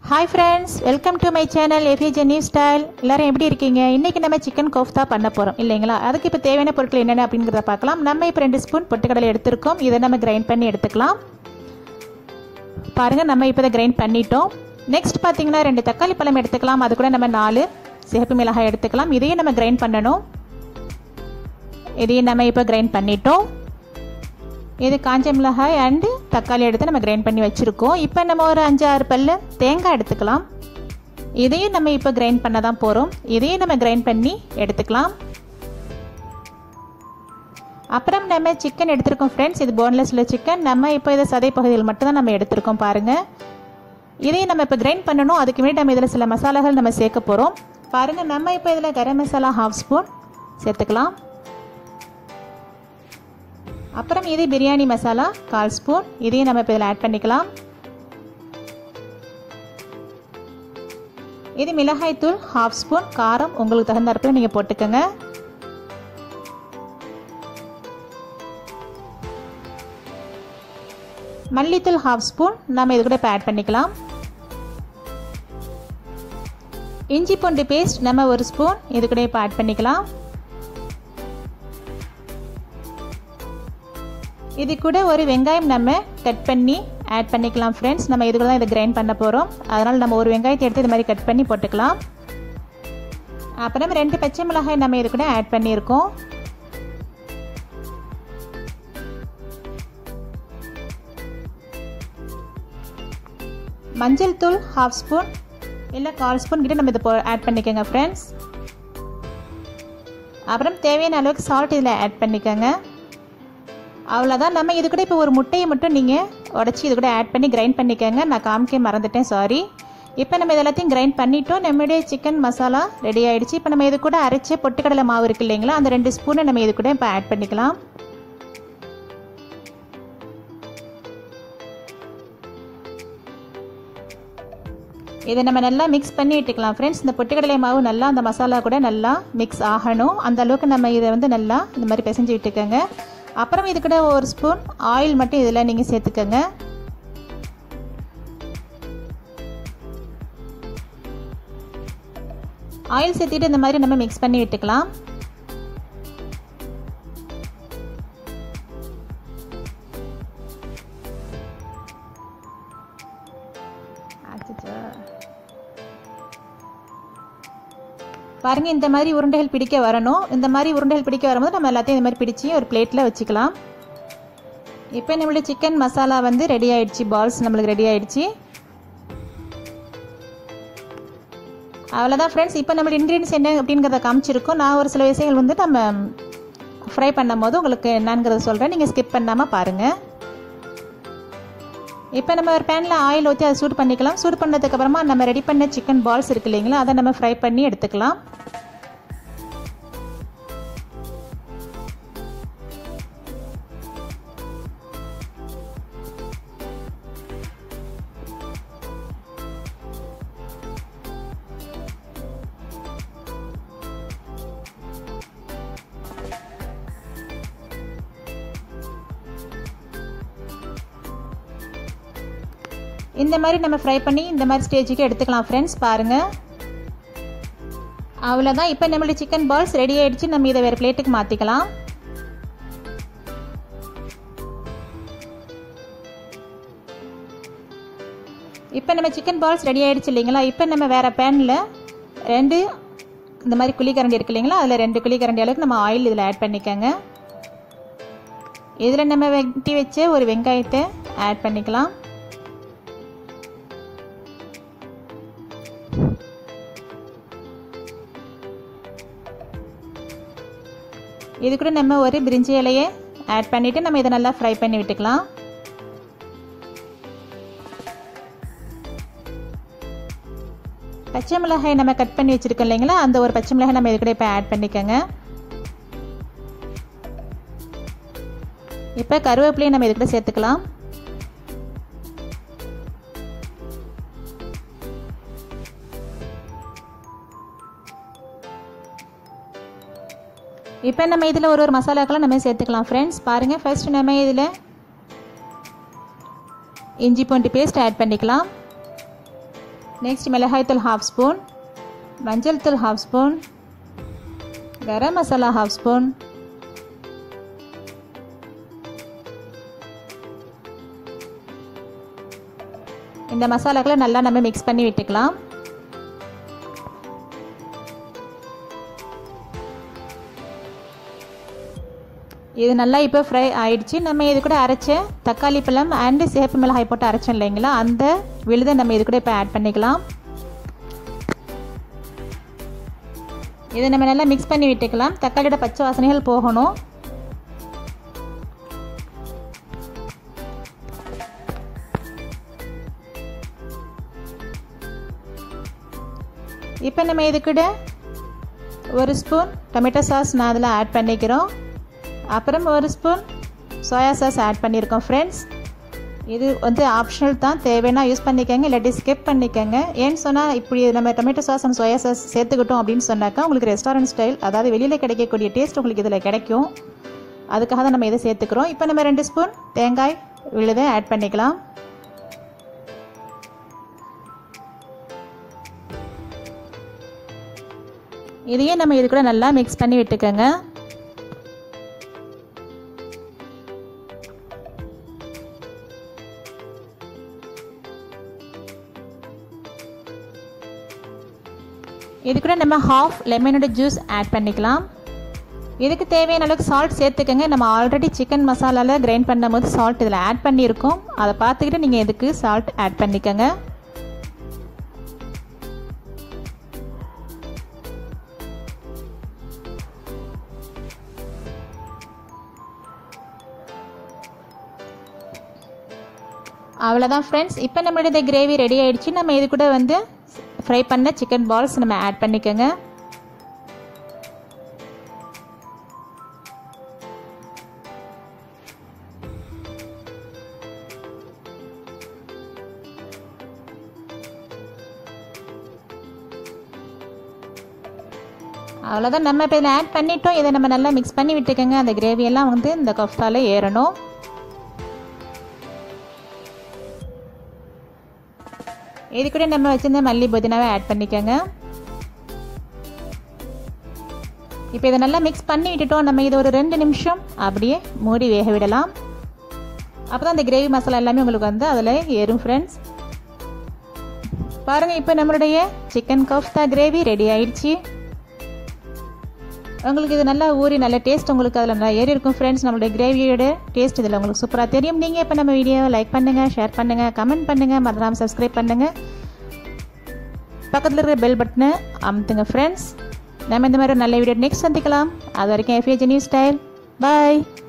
hi friends welcome to my channel FBJ new style எல்லாரும் எப்படி இருக்கீங்க இன்றைக்கி நம்ம சிக்கன் கோஃப்தா பண்ண போகிறோம் இல்லைங்களா அதுக்கு இப்போ தேவையான பொருட்கள் என்னென்ன அப்படிங்கிறத பார்க்கலாம் நம்ம இப்போ ரெண்டு ஸ்பூன் பொட்டுக்கடலை எடுத்திருக்கோம் இதை நம்ம கிரைண்ட் பண்ணி எடுத்துக்கலாம் பாருங்கள் நம்ம இப்போ இதை கிரைண்ட் பண்ணிட்டோம் நெக்ஸ்ட் பார்த்தீங்கன்னா ரெண்டு தக்காளி பழம் எடுத்துக்கலாம் அது கூட நம்ம நாலு சிகப்பு மிளகாய் எடுத்துக்கலாம் இதையும் நம்ம கிரைண்ட் பண்ணணும் இதையும் நம்ம இப்போ கிரைண்ட் பண்ணிட்டோம் இது காஞ்ச மிளகாய் அண்டு தக்காளி எடுத்து நம்ம கிரைண்ட் பண்ணி வச்சுருக்கோம் இப்போ நம்ம ஒரு அஞ்சு ஆறு பல்லு தேங்காய் எடுத்துக்கலாம் இதையும் நம்ம இப்போ கிரைண்ட் பண்ண தான் போகிறோம் இதையும் நம்ம கிரைண்ட் பண்ணி எடுத்துக்கலாம் அப்புறம் நம்ம சிக்கன் எடுத்திருக்கோம் ஃப்ரெண்ட்ஸ் இது போன்லெஸ்ல சிக்கன் நம்ம இப்போ இதை சதை பகுதியில் மட்டும்தான் நம்ம எடுத்திருக்கோம் பாருங்கள் இதையும் நம்ம இப்போ கிரைண்ட் பண்ணணும் அதுக்கு முன்னாடி நம்ம இதில் சில மசாலாகள் நம்ம சேர்க்க போகிறோம் பாருங்கள் நம்ம இப்போ இதில் கரம் மசாலா ஹாஃப் ஸ்பூன் சேர்த்துக்கலாம் அப்புறம் இது பிரியாணி மசாலா கால் ஸ்பூன் இதையும் நம்ம இப்போ இதில் ஆட் பண்ணிக்கலாம் இது மிளகாய் தூள் ஹாஃப் ஸ்பூன் காரம் உங்களுக்கு தகுந்தாற்போல நீங்கள் போட்டுக்கோங்க மல்லித்தூள் ஹாஃப் ஸ்பூன் நம்ம இது கூட இப்போ ஆட் பண்ணிக்கலாம் இஞ்சி பூண்டு பேஸ்ட் நம்ம ஒரு ஸ்பூன் இது கூட இப்போ ஆட் பண்ணிக்கலாம் இது கூட ஒரு வெங்காயம் நம்ம கட் பண்ணி ஆட் பண்ணிக்கலாம் ஃப்ரெண்ட்ஸ் நம்ம இதுக்குள்ள தான் இதை கிரைண்ட் பண்ண போகிறோம் அதனால் நம்ம ஒரு வெங்காயத்தை எடுத்து இது மாதிரி கட் பண்ணி போட்டுக்கலாம் அப்புறம் ரெண்டு பச்சை மிளகாய் நம்ம இது கூட ஆட் பண்ணியிருக்கோம் மஞ்சள் தூள் ஹாஃப் ஸ்பூன் இல்லை கால் ஸ்பூன் கிட்ட நம்ம இதை ஆட் பண்ணிக்கோங்க ஃப்ரெண்ட்ஸ் அப்புறம் தேவையான அளவுக்கு சால்ட் இதில் ஆட் பண்ணிக்கோங்க அவ்வளோதான் நம்ம இது கூட இப்போ ஒரு முட்டையை மட்டும் நீங்கள் உடச்சி இது கூட ஆட் பண்ணி கிரைண்ட் பண்ணிக்கோங்க நான் காமிக்க மறந்துட்டேன் சாரி இப்போ நம்ம இது எல்லாத்தையும் கிரைண்ட் பண்ணிட்டோம் நம்மளுடைய சிக்கன் மசாலா ரெடி ஆகிடுச்சு இப்போ நம்ம இது கூட அரைச்ச பொட்டுக்கடலை மாவு இருக்குது இல்லைங்களா அந்த ரெண்டு ஸ்பூனை நம்ம இது கூட இப்போ ஆட் பண்ணிக்கலாம் இதை நம்ம நல்லா மிக்ஸ் பண்ணி விட்டுக்கலாம் ஃப்ரெண்ட்ஸ் இந்த பொட்டுக்கடலை மாவு நல்லா அந்த மசாலா கூட நல்லா மிக்ஸ் ஆகணும் அந்த அளவுக்கு நம்ம இதை வந்து நல்லா இந்த மாதிரி பிசைஞ்சு விட்டுக்கோங்க அப்புறம் இது கூட ஒரு ஸ்பூன் ஆயில் மட்டும் இதில் நீங்கள் சேர்த்துக்கோங்க ஆயில் சேர்த்துட்டு இந்த மாதிரி நம்ம மிக்ஸ் பண்ணி விட்டுக்கலாம் பாருங்கள் இந்த மாதிரி உருண்டைகள் பிடிக்க வரணும் இந்த மாதிரி உருண்டைகள் பிடிக்க வரும்போது நம்ம எல்லாத்தையும் இந்த மாதிரி பிடிச்சி ஒரு பிளேட்டில் வச்சுக்கலாம் இப்போ நம்மளுடைய சிக்கன் மசாலா வந்து ரெடி ஆயிடுச்சு பால்ஸ் நம்மளுக்கு ரெடி ஆயிடுச்சு அவ்வளோதான் ஃப்ரெண்ட்ஸ் இப்போ நம்மளோட இன்க்ரீடியன்ஸ் என்ன அப்படிங்கிறத காமிச்சிருக்கோம் நான் ஒரு சில விஷயங்கள் வந்து நம்ம ஃப்ரை பண்ணும் போது உங்களுக்கு என்னங்கிறத சொல்கிறேன் நீங்கள் ஸ்கிப் பண்ணாமல் பாருங்கள் இப்போ நம்ம ஒரு பேனில் ஆயில் ஊற்றி அதை சூடு பண்ணிக்கலாம் சூடு பண்ணதுக்கப்புறமா நம்ம ரெடி பண்ண சிக்கன் பால்ஸ் இருக்கு இல்லைங்களா அதை நம்ம ஃப்ரை பண்ணி எடுத்துக்கலாம் இந்த மாதிரி நம்ம ஃப்ரை பண்ணி இந்த மாதிரி ஸ்டேஜுக்கு எடுத்துக்கலாம் ஃப்ரெண்ட்ஸ் பாருங்கள் அவ்வளோதான் இப்போ நம்மளுடைய சிக்கன் பால்ஸ் ரெடி ஆகிடுச்சு நம்ம இதை வேறு பிளேட்டுக்கு மாற்றிக்கலாம் இப்போ நம்ம சிக்கன் பால்ஸ் ரெடி ஆகிடுச்சு இல்லைங்களா இப்போ நம்ம வேறு பேனில் ரெண்டு இந்த மாதிரி குழி கரண்டி இருக்கு இல்லைங்களா அதில் ரெண்டு குழி கரண்டி அளவுக்கு நம்ம ஆயில் இதில் ஆட் பண்ணிக்கோங்க இதில் நம்ம வெட்டி வச்சு ஒரு வெங்காயத்தை ஆட் பண்ணிக்கலாம் இது கூட நம்ம ஒரு பிரிஞ்சி இலையை ஆட் பண்ணிவிட்டு நம்ம இதை நல்லா ஃப்ரை பண்ணி விட்டுக்கலாம் பச்சை மிளகாய் நம்ம கட் பண்ணி வச்சுருக்கோம் இல்லைங்களா அந்த ஒரு பச்சை மிளகாய் நம்ம இது கூட இப்போ ஆட் பண்ணிக்கோங்க இப்போ கருவேப்பிலையும் நம்ம இது கூட சேர்த்துக்கலாம் இப்போ நம்ம இதில் ஒரு ஒரு மசாலாக்கெல்லாம் நம்ம சேர்த்துக்கலாம் ஃப்ரெண்ட்ஸ் பாருங்கள் ஃபர்ஸ்ட் நம்ம இதில் இஞ்சி பூண்டு பேஸ்ட் ஆட் பண்ணிக்கலாம் நெக்ஸ்ட் மிளகாய் தூள் ஹாஃப் ஸ்பூன் மஞ்சள் தூள் half spoon garam masala half spoon இந்த மசாலாக்களை நல்லா நம்ம மிக்ஸ் பண்ணி விட்டுக்கலாம் இது நல்லா இப்போ ஃப்ரை ஆயிடுச்சு நம்ம இது கூட அரைச்ச தக்காளி பழம் அண்டு சேப்பு மிளகாய் போட்டு அரைச்சோம் இல்லைங்களா அந்த விழுதை நம்ம இது கூட இப்போ ஆட் பண்ணிக்கலாம் இதை நம்ம நல்லா மிக்ஸ் பண்ணி விட்டுக்கலாம் தக்காளியோட பச்சை வாசனைகள் போகணும் இப்போ நம்ம இது கூட ஒரு ஸ்பூன் டொமேட்டோ சாஸ் நான் அதில் ஆட் பண்ணிக்கிறோம் அப்புறம் ஒரு ஸ்பூன் சோயா சாஸ் ஆட் பண்ணியிருக்கோம் ஃப்ரெண்ட்ஸ் இது வந்து ஆப்ஷனல் தான் தேவைன்னா யூஸ் பண்ணிக்கோங்க இல்லாட்டி ஸ்கிப் பண்ணிக்கோங்க ஏன்னு சொன்னால் இப்படி நம்ம tomato sauce and soya sauce சேர்த்துக்கிட்டோம் அப்படின்னு சொன்னாக்கா உங்களுக்கு ரெஸ்டாரண்ட் ஸ்டைல் அதாவது வெளியில் கிடைக்கக்கூடிய டேஸ்ட் உங்களுக்கு இதில் கிடைக்கும் அதுக்காக தான் நம்ம இதை சேர்த்துக்கிறோம் இப்போ நம்ம ரெண்டு ஸ்பூன் தேங்காய் விழுதை ஆட் பண்ணிக்கலாம் இதையே நம்ம இது கூட நல்லா மிக்ஸ் பண்ணி விட்டுக்கோங்க இது கூட நம்ம ஹாஃப் லெமனோட ஜூஸ் ஆட் பண்ணிக்கலாம் இதுக்கு தேவையான அளவுக்கு சால்ட் சேர்த்துக்கோங்க நம்ம ஆல்ரெடி சிக்கன் மசாலாவில் கிரைண்ட் பண்ணும்போது சால்ட் இதில் ஆட் பண்ணியிருக்கோம் அதை பார்த்துக்கிட்டு நீங்கள் இதுக்கு சால்ட் ஆட் பண்ணிக்கோங்க அவ்வளோதான் ஃப்ரெண்ட்ஸ் இப்போ நம்மளுடைய கிரேவி ரெடி ஆயிடுச்சு நம்ம இது கூட வந்து ஃப்ரை பண்ண சிக்கன் பால்ஸ் நம்ம ஆட் பண்ணிக்கோங்க அவ்வளோதான் நம்ம இப்போ இதில் ஆட் பண்ணிட்டோம் இதை நம்ம நல்லா மிக்ஸ் பண்ணி விட்டுக்கோங்க அந்த கிரேவியெல்லாம் வந்து இந்த கஃப்தால ஏறணும் இது கூட நம்ம வச்சிருந்த மல்லி புதினாவை ஆட் பண்ணிக்கோங்க இப்போ இதை நல்லா மிக்ஸ் பண்ணி விட்டுட்டோம் நம்ம இதை ஒரு ரெண்டு நிமிஷம் அப்படியே மூடி வேக விடலாம் அப்போ தான் அந்த கிரேவி மசாலா எல்லாமே உங்களுக்கு வந்து அதில் ஏறும் ஃப்ரெண்ட்ஸ் பாருங்கள் இப்போ நம்மளுடைய சிக்கன் கஃப்தா கிரேவி ரெடி ஆயிடுச்சு உங்களுக்கு இது நல்லா ஊறி நல்ல டேஸ்ட் உங்களுக்கு அதில் நல்லா ஏறி இருக்கும் ஃப்ரெண்ட்ஸ் நம்மளுடைய கிரேவியோட டேஸ்ட் இதில் உங்களுக்கு சூப்பராக தெரியும் நீங்கள் இப்போ நம்ம வீடியோவை லைக் பண்ணுங்கள் ஷேர் பண்ணுங்கள் கமெண்ட் பண்ணுங்கள் மறந்துடாமல் சப்ஸ்கிரைப் பண்ணுங்கள் பக்கத்தில் இருக்கிற பெல் பட்டனை அமுத்துங்க ஃப்ரெண்ட்ஸ் நம்ம இந்த மாதிரி ஒரு நல்ல வீடியோ நெக்ஸ்ட் சந்திக்கலாம் அது வரைக்கும் எஃப்ஏஜி நியூஸ் ஸ்டைல் பாய்